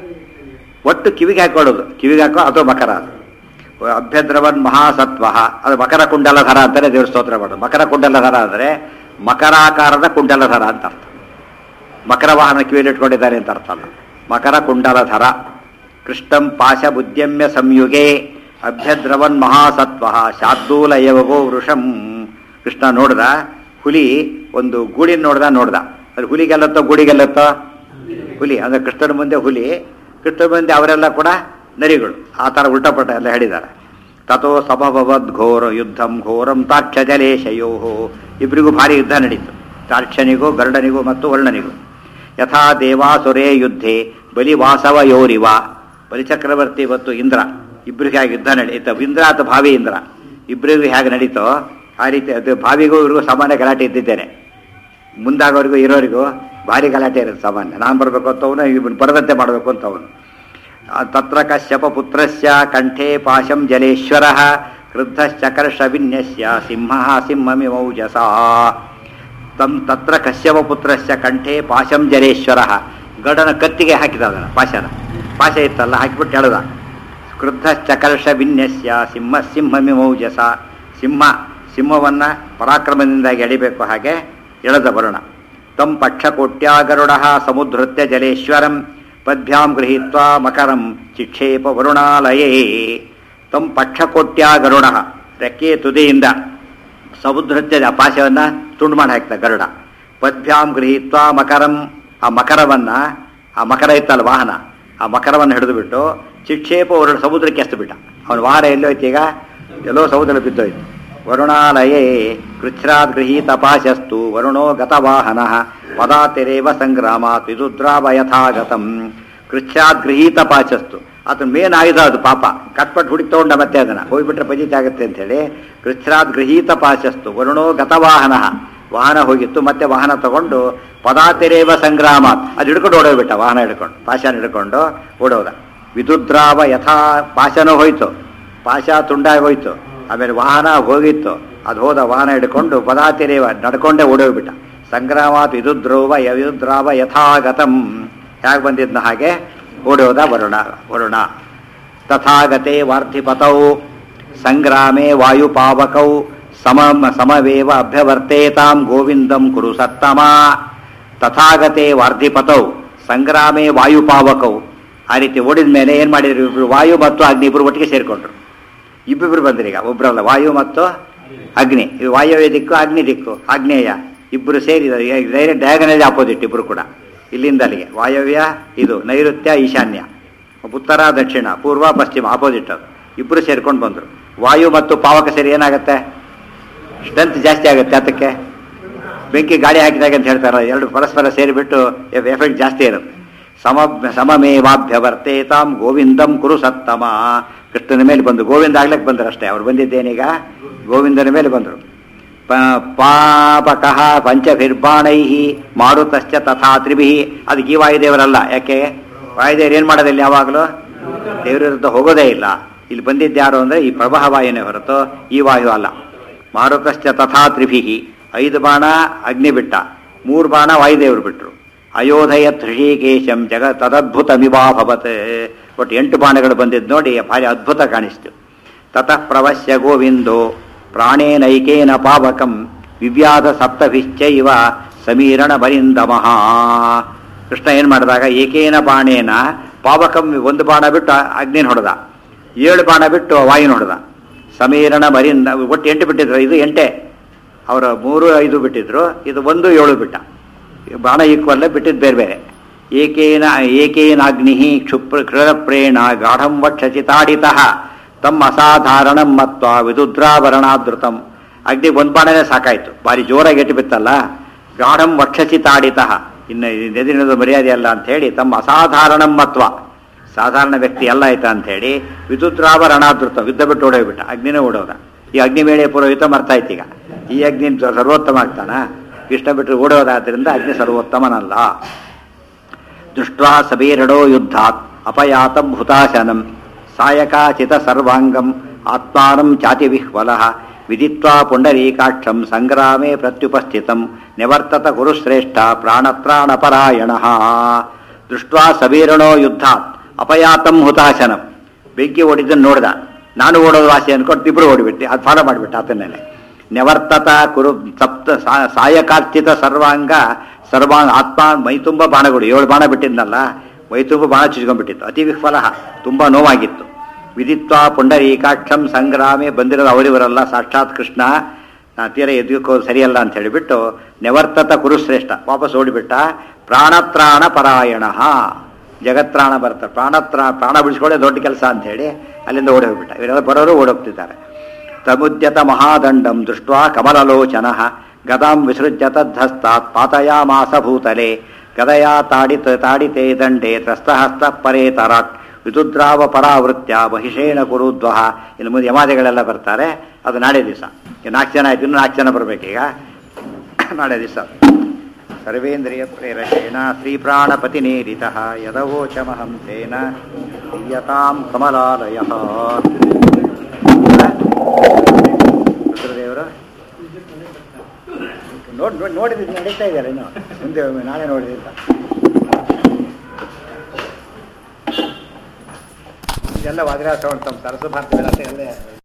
ಒಟ್ಟು ಕಿವಿಗೆ ಹಾಕೊಳ್ಳೋದು ಕಿವಿಗೆ ಹಾಕೋ ಅದು ಮಕರ ಅದು ಅಭ್ಯದ್ರವನ್ ಮಹಾಸತ್ವ ಅದು ಮಕರ ಕುಂಡಲಧರ ಅಂತಾನೆ ದೇವ್ರ ಸ್ತೋತ್ರ ಮಾಡೋದು ಮಕರ ಕುಂಡಲಧರ ಅಂದರೆ ಮಕರಾಕಾರದ ಕುಂಡಲಧರ ಅಂತ ಅರ್ಥ ಮಕರ ವಾಹನ ಕಿವಿಯಲ್ಲಿ ಇಟ್ಕೊಂಡಿದ್ದಾರೆ ಅಂತ ಅರ್ಥ ಅಲ್ಲ ಮಕರ ಕುಂಡಲಧರ ಕೃಷ್ಣಂ ಪಾಶ ಬುದ್ಧ್ಯಮ್ಯ ಸಂಯುಗೆ ಅಭ್ಯದ್ರವನ್ ಮಹಾಸತ್ವ ಶಾರ್ದೂಲ ಯವಗೋ ವೃಷಂ ಕೃಷ್ಣ ನೋಡ್ದ ಹುಲಿ ಒಂದು ಗೂಡಿನ ನೋಡ್ದ ನೋಡ್ದ ಅದು ಹುಲಿಗೆಲ್ಲತ್ತೋ ಗೂಡಿಗೆಲ್ಲತ್ತೋ ಹುಲಿ ಅಂದ್ರೆ ಕೃಷ್ಣನ ಮುಂದೆ ಹುಲಿ ಕೃಷ್ಣನ ಮುಂದೆ ಅವರೆಲ್ಲ ಕೂಡ ನರಿಗಳು ಆ ಥರ ಉಲ್ಟಪಟ ಎಲ್ಲ ಹೇಳಿದ್ದಾರೆ ತಥೋ ಸಮಭವದ್ ಘೋರ ಯುದ್ಧಂ ಘೋರಂ ತಾಕ್ಷ ಜಲೇಶಯೋ ಇಬ್ಬರಿಗೂ ಭಾರಿ ಯುದ್ಧ ನಡೀತು ತಾಕ್ಷನಿಗೂ ಗರುಡನಿಗೂ ಮತ್ತು ವರ್ಣನಿಗೂ ಯಥಾ ದೇವಾಸುರೇ ಯುದ್ಧೆ ಬಲಿವಾಸವಯೋರಿವ ಬಲಿಚಕ್ರವರ್ತಿ ಮತ್ತು ಇಂದ್ರ ಇಬ್ಬರಿಗೆ ಹೇಗೆ ಯುದ್ಧ ನಡೀತು ಇಂದ್ರ ಅಥವಾ ಭಾವಿ ಇಂದ್ರ ಇಬ್ಬರಿಗೂ ಹೇಗೆ ನಡೀತೋ ಆ ರೀತಿ ಅದು ಭಾವಿಗೂ ಇವ್ರಿಗೂ ಸಾಮಾನ್ಯ ಗಲಾಟೆ ಇದ್ದಿದ್ದೇನೆ ಮುಂದಾಗೋರಿಗೂ ಇರೋರಿಗೂ ಭಾರಿ ಗಲಾಟೆ ಇರುತ್ತೆ ಸಾಮಾನ್ಯ ನಾನು ಬರಬೇಕು ಅಂತ ಅವನು ಇವನು ಬರದಂತೆ ಮಾಡಬೇಕು ಅಂತ ಅವನು ಆ, ತತ್ರ ಕಶ್ಯಪ ಪುತ್ರಸ್ಯ ಕಂಠೆ ಪಾಶಂ ಜಲೇಶ್ವರ ಕ್ರುದ್ಧಶ್ಚಕರ್ಷ ವಿನ್ಯಸ್ಯ ಸಿಂಹ ಸಿಂಹಮಿಮೌಜಸ ತಂ ತತ್ರ ಕಶ್ಯಪ ಪುತ್ರಸ್ಯ ಕಂಠೆ ಪಾಶಂ ಜಲೇಶ್ವರ ಗಡನ ಕತ್ತಿಗೆ ಹಾಕಿದ ಅದನ್ನು ಪಾಶನ ಪಾಶ ಇತ್ತಲ್ಲ ಹಾಕಿಬಿಟ್ಟು ಎಳೆದ ಕ್ರುದ್ಧಶ್ಚಕರ್ಷ ವಿನ್ಯಸ್ಯ ಸಿಂಹ ಸಿಂಹಮಿಮೌಜಸ ಸಿಂಹ ಸಿಂಹವನ್ನ ಪರಾಕ್ರಮದಿಂದಾಗಿ ಎಳಿಬೇಕು ಹಾಗೆ ಎಳೆದ ವರುಣ ತಂ ಪಕ್ಷಕೋಟ್ಯಾಗರುಡ ಸಮುದ್ರತ್ಯ ಜಲೇಶ್ವರಂ ಪದ್ಭ್ಯಾಂ ಗೃಹೀತ್ವಾ ಮಕರಂ ಚಿಕ್ಷೇಪ ವರುಣಾಲಯೇ ತಂ ಪಕ್ಷಕೋಟ್ಯಾಗರುಡ ರೆಕ್ಕೆ ತುದಿಯಿಂದ ಸಮುದ್ರತ್ಯ ಪಾಶವನ್ನ ತುಂಡು ಮಾಡಿ ಹಾಕ್ತ ಗರುಡ ಪದ್ಭ್ಯಾಂ ಗೃಹೀತ್ವಾ ಮಕರಂ ಆ ಮಕರವನ್ನ ಆ ಮಕರ ಇತ್ತಲ್ಲ ವಾಹನ ಆ ಮಕರವನ್ನು ಹಿಡಿದು ಬಿಟ್ಟು ಚಿಕ್ಷೇಪ ವರುಣ ಸಮುದ್ರಕ್ಕೆ ಎಸ್ತು ಬಿಟ್ಟ ಅವನ ವಾಹನ ಎಲ್ಲೋಯ್ತು ಈಗ ಎಲ್ಲೋ ಸಮುದ್ರ ಬಿದ್ದೋಯ್ತು ವರುಣಾಲಯೇ ಕೃಚ್ಛ್ರಾದ್ ಗೃಹೀತ ಪಾಶಸ್ತು ವರುಣೋ ಗತವಾಹನ ಪದಾತಿರೇವ ಸಂಗ್ರಾಮಾತ್ ವಿದುದ್ರಾವ ಯಥಾಗತಂ ಕೃಚ್ಛ್ರಾದ್ ಗೃಹೀತ ಪಾಶಸ್ತು ಆತನ ಮೇನ್ ಆಯುಧ ಅದು ಪಾಪ ಕಟ್ಪಟ್ಟು ಹುಡುಕಿ ತಗೊಂಡ ಮತ್ತೆ ಅದನ್ನ ಹೋಗ್ಬಿಟ್ರೆ ಪಜಿತ ಆಗುತ್ತೆ ಅಂತ ಹೇಳಿ ಕೃಚ್ಛ್ರಾದ್ ಗೃಹೀತ ಪಾಶಸ್ತು ವರುಣೋ ಗತವಾಹನ ವಾಹನ ಹೋಗಿತ್ತು ಮತ್ತೆ ವಾಹನ ತಗೊಂಡು ಪದಾತಿರೇವ ಸಂಗ್ರಾಮ ಅದು ಹಿಡ್ಕೊಂಡು ಓಡೋಗ್ಬಿಟ್ಟ ವಾಹನ ಹಿಡ್ಕೊಂಡು ಪಾಶನ ಹಿಡ್ಕೊಂಡು ಓಡೋದ ವಿದುದ್ರಾವ ಯಥಾ ಪಾಶನೂ ಹೋಯ್ತು ಪಾಶ ತುಂಡಾಗಿ ಹೋಯ್ತು ಆಮೇಲೆ ವಾಹನ ಹೋಗಿತ್ತು ಅದು ಹೋದ ವಾಹನ ಹಿಡ್ಕೊಂಡು ಪದಾತಿರೇವ ನಡ್ಕೊಂಡೇ ಓಡೋಗ್ಬಿಟ್ಟ ಸಂಗ್ರಾಮಾತ್ ವಿದುದ್ರೋವ ವಿದುದ್ರಾವ ಯಥಾಗತಂ ಹೇಗೆ ಬಂದಿದ್ನ ಹಾಗೆ ಓಡೋದ ವರುಣ ವರುಣ ತಥಾಗತೆ ವಾರ್ಧಿಪತೌ ಸಂಗ್ರಾಮೇ ವಾಯುಪಾವಕೌ ಸಮ ಸಮವೇವ ಅಭ್ಯವರ್ತೇತಾಂ ಗೋವಿಂದಂ ಕುರು ಸತ್ತಮ ತಥಾಗತೆ ವಾರ್ಧಿಪತೌ ಸಂಗ್ರಾಮೇ ವಾಯುಪಾವಕೌ ಆ ರೀತಿ ಓಡಿದ ಮೇಲೆ ಏನು ಮಾಡಿದ್ರು ಇಬ್ರು ವಾಯು ಮತ್ತು ಅಗ್ನಿ ಇಬ್ಬರು ಒಟ್ಟಿಗೆ ಸೇರಿಕೊಂಡ್ರು ಇಬ್ಬಿಬ್ರು ಬಂದ್ರಿ ಈಗ ಒಬ್ರಲ್ಲ ವಾಯು ಮತ್ತು ಅಗ್ನಿ ಇದು ವಾಯುವ್ಯ ದಿಕ್ಕು ಅಗ್ನಿ ದಿಕ್ಕು ಆಗ್ನೇಯ ಇಬ್ಬರು ಸೇರಿದ್ದಾರೆ ಡೈರೆಕ್ಟ್ ಡಯಾಗನಲ್ ಆಪೋಸಿಟ್ ಇಬ್ಬರು ಕೂಡ ಇಲ್ಲಿಂದ ಅಲ್ಲಿಗೆ ವಾಯವ್ಯ ಇದು ನೈಋತ್ಯ ಈಶಾನ್ಯ ಉತ್ತರ ದಕ್ಷಿಣ ಪೂರ್ವ ಪಶ್ಚಿಮ ಆಪೋಸಿಟ್ ಅದು ಇಬ್ಬರು ಸೇರ್ಕೊಂಡು ಬಂದರು ವಾಯು ಮತ್ತು ಪಾವಕ ಸೇರಿ ಏನಾಗುತ್ತೆ ಸ್ಟ್ರೆಂತ್ ಜಾಸ್ತಿ ಆಗುತ್ತೆ ಅದಕ್ಕೆ ಬೆಂಕಿ ಗಾಳಿ ಹಾಕಿದಾಗ ಅಂತ ಹೇಳ್ತಾರೆ ಎರಡು ಪರಸ್ಪರ ಸೇರಿಬಿಟ್ಟು ಎಫೆಕ್ಟ್ ಜಾಸ್ತಿ ಇರುತ್ತೆ ಸಮ ಸಮಮೇವಾಭ್ಯವರ್ತೇತಾಂ ಗೋವಿಂದಂ ಕುರು ಸತ್ತಮ ಕೃಷ್ಣನ ಮೇಲೆ ಬಂದು ಗೋವಿಂದ ಆಗ್ಲಕ್ಕೆ ಬಂದರು ಅಷ್ಟೇ ಅವ್ರು ಬಂದಿದ್ದೇನೀಗ ಗೋವಿಂದನ ಮೇಲೆ ಬಂದರು ಪ- ಪಾಪಕಃ ಪಂಚಭಿರ್ಬಾಣೈ ಮಾರುತಶ್ಚ ತಥಾ ತ್ರಿಭಿ ಅದಕ್ಕೆ ಈ ವಾಯುದೇವರಲ್ಲ ಯಾಕೆ ವಾಯುದೇವರು ಏನು ಮಾಡೋದಿಲ್ಲ ಯಾವಾಗಲೂ ದೇವರ ವಿರುದ್ಧ ಹೋಗೋದೇ ಇಲ್ಲ ಇಲ್ಲಿ ಬಂದಿದ್ದು ಯಾರು ಅಂದರೆ ಈ ಪ್ರವಾಹ ವಾಯುನೇ ಹೊರತು ಈ ವಾಯು ಅಲ್ಲ ಮಾರುತಶ್ಚ ತಥಾ ತ್ರಿಭಿ ಐದು ಬಾಣ ಅಗ್ನಿ ಬಿಟ್ಟ ಮೂರು ಬಾಣ ವಾಯುದೇವರು ಬಿಟ್ಟರು ಅಯೋಧಯ ಹೃಷಿಕೇಶಂ ಜಗ ತದದ್ಭುತಮಿವಾಭವತ್ ಒಟ್ಟು ಎಂಟು ಬಾಣಗಳು ಬಂದಿದ್ದು ನೋಡಿ ಭಾರಿ ಅದ್ಭುತ ಕಾಣಿಸ್ತು ತತಃ ಪ್ರವಶ್ಯ ಗೋವಿಂದೋ ಪ್ರಾಣೇನೈಕೇನ ಪಾವಕಂ ವಿವ್ಯಾಧ ಸಪ್ತಭಿಶ್ಚೈವ ಸಮೀರಣ ಬರಿಂದಮಃ ಕೃಷ್ಣ ಏನು ಮಾಡಿದಾಗ ಏಕೇನ ಬಾಣೇನ ಪಾವಕಂ ಒಂದು ಬಾಣ ಬಿಟ್ಟು ಅಗ್ನಿನ ಹೊಡೆದ ಏಳು ಬಾಣ ಬಿಟ್ಟು ವಾಯುನ ಹೊಡೆದ ಸಮೀರಣ ಬರಿಂದ ಒಟ್ಟು ಎಂಟು ಬಿಟ್ಟಿದ್ರು ಇದು ಎಂಟೇ ಅವರ ಮೂರು ಐದು ಬಿಟ್ಟಿದ್ರು ಇದು ಒಂದು ಏಳು ಬಿಟ್ಟ ಬಾಣ ಈಕ್ವಲ್ಲ ಬಿಟ್ಟಿದ್ದು ಬೇರೆ ಬೇರೆ ಏಕೇನ ಏಕೇನಾಗ್ನಿ ಕ್ಷುಪ್ರ ಕೃರಪ್ರೇಣ ಗಾಢಂ ವಕ್ಷಸಿ ತಾಡಿತಃ ತಮ್ಮ ಅಸಾಧಾರಣಂ ಮತ್ವ ವಿದುದ್ರಾಭರಣಾದೃತಂ ಅಗ್ನಿ ಒಂದು ಬಾಣನೇ ಸಾಕಾಯ್ತು ಭಾರಿ ಜೋರಾಗಿ ಎಟ್ಟು ಬಿತ್ತಲ್ಲ ಗಾಢಂ ವಕ್ಷಸಿ ತಾಡಿತಃ ಇನ್ನು ಎದುರಿನದು ಮರ್ಯಾದೆ ಅಲ್ಲ ಅಂತ ಹೇಳಿ ತಮ್ಮ ಅಸಾಧಾರಣಂ ಮತ್ವ ಸಾಧಾರಣ ವ್ಯಕ್ತಿ ಎಲ್ಲ ಆಯ್ತಾ ಅಂತ ಹೇಳಿ ವಿದ್ಯುದ್ರಾಭರಣಾದೃತ ಯುದ್ಧ ಬಿಟ್ಟು ಓಡೋಗ್ಬಿಟ್ಟ ಅಗ್ನಿನೇ ಓಡೋದ ಈ ಅಗ್ನಿಮೇಳೆ ಪುರೋಹಿತ ಮರ್ತಾಯ್ತು ಈಗ ಈ ಅಗ್ನಿ ಸರ್ವೋತ್ತಮ ಆಗ್ತಾನ ಕೃಷ್ಣ ಬಿಟ್ಟು ಓಡೋದಾದ್ರಿಂದ ಅಗ್ನಿ ಸರ್ವೋತ್ತಮನಲ್ಲ ದೃಷ್ಟ್ವಾ ಸಬೀರಡೋ ಯುದ್ಧಾತ್ ಅಪಯಾತಂ ಹುತಾಶನಂ ಸಾಯಕಾಚಿತ ಸರ್ವಾಂಗಂ ಆತ್ಮಾನಂ ಚಾತಿ ವಿಹ್ವಲಃ ವಿದಿತ್ವಾ ಪುಂಡರೀಕಾಕ್ಷಂ ಸಂಗ್ರಾಮೇ ಪ್ರತ್ಯುಪಸ್ಥಿತಂ ನಿವರ್ತತ ಗುರುಶ್ರೇಷ್ಠ ಪ್ರಾಣತ್ರಾಣಪರಾಯಣ ದೃಷ್ಟ್ವಾ ಸಬೀರಣೋ ಯುದ್ಧಾತ್ ಅಪಯಾತಂ ಹುತಾಶನಂ ಬೆಂಕಿ ಓಡಿದ್ದನ್ನು ನೋಡ್ದ ನಾನು ಓಡೋದು ವಾಸಿ ಅನ್ಕೊಂಡು ಇಬ್ರು ಓಡಿಬಿಟ್ಟು ಅದು ಫಾಲೋ ಮಾಡಿಬಿಟ್ಟು ಆತನಲ್ಲೇ ನಿವರ್ತತ ಕುರು ಸಪ್ತ ಸಾ- ಸಾಯಕಾರ್ಚಿತ ಸರ್ವಾಂಗ ಸರ್ವಾಂಗ ಆತ್ಮ ಮೈ ತುಂಬ ಬಾಣಗಳು ಏಳು ಬಾಣ ಬಿಟ್ಟಿದ್ನಲ್ಲ ಮೈ ತುಂಬ ಬಾಣ ಚುಚ್ಕೊಂಡ್ಬಿಟ್ಟಿತ್ತು ಅತಿ ವಿಫಲ ತುಂಬ ನೋವಾಗಿತ್ತು ವಿದಿತ್ವ ಪುಂಡರೀಕಾಕ್ಷಂ ಸಂಗ್ರಾಮೆ ಬಂದಿರೋದು ಅವರಿವರಲ್ಲ ಸಾಕ್ಷಾತ್ ಕೃಷ್ಣ ನಾ ತೀರ ಎದುಕೋ ಸರಿಯಲ್ಲ ಅಂತ ಹೇಳಿಬಿಟ್ಟು ನಿವರ್ತತ ಕುರುಶ್ರೇಷ್ಠ ವಾಪಸ್ ಓಡಿಬಿಟ್ಟ ಪ್ರಾಣತ್ರಾಣ ಪರಾಯಣ ಜಗತ್ರಾಣ ಬರ್ತಾರೆ ಪ್ರಾಣತ್ರ ಪ್ರಾಣ ಬಿಡಿಸ್ಕೊಳ್ಳೆ ದೊಡ್ಡ ಕೆಲಸ ಅಂತ ಹೇಳಿ ಅಲ್ಲಿಂದ ಓಡಿ ಹೋಗ್ಬಿಟ್ಟ ಇವರೆಲ್ಲ ಬರೋರು ಓಡೋಗ್ತಿದ್ದಾರೆ ತಮುದ್ಯತ ಮಹಾದಂಡಂ ದೃಷ್ಟ್ವಾ ಕಮಲಲೋಚನ ಗದಾಂ ವಿಸೃಜ್ಯ ತದ್ಧಸ್ತಾತ್ ಪಾತಯಾಮಾಸ ಭೂತಲೆ ಗದಯಾ ತಾಡಿತ ತಾಡಿತೆ ದಂಡೆ ತ್ರಸ್ತಹಸ್ತ ಪರೇ ತರಾಟ್ ವಿದುದ್ರಾವ ಪರಾವೃತ್ಯ ಮಹಿಷೇಣ ಕುರುದ್ವಹ ಇನ್ನು ಮುಂದೆ ಯಮಾದಿಗಳೆಲ್ಲ ಬರ್ತಾರೆ ಅದು ನಾಳೆ ದಿವಸ ನಾಲ್ಕು ಜನ ಆಯ್ತು ಇನ್ನು ನಾಲ್ಕು ಜನ ಬರ್ಬೇಕೀಗ ನಾಳೆ ದಿವಸ ಸರ್ವೇಂದ್ರಿಯ ಪ್ರೇರಕೇಣ ಶ್ರೀಪ್ರಾಣಪತಿನೇರಿತ ಯದವೋಚಮಹಂ ತೇನ ಪ್ರಿಯತಾಂ ಕಮಲಾಲಯ ರುದ್ರದೇವರು ನೋಡಿ ನೋಡಿ ನೋಡಿದ್ದು ನಡೀತಾ ಇದ್ದಾರೆ ಇನ್ನು ಮುಂದೆ ಒಮ್ಮೆ ನಾಳೆ ನೋಡಿದಿಲ್ಲ ಇದೆಲ್ಲ ವಾದಿರಾಸ ತಮ್ಮ ಸರಸ್ವ ಭಾರತ ಎಲ್ಲ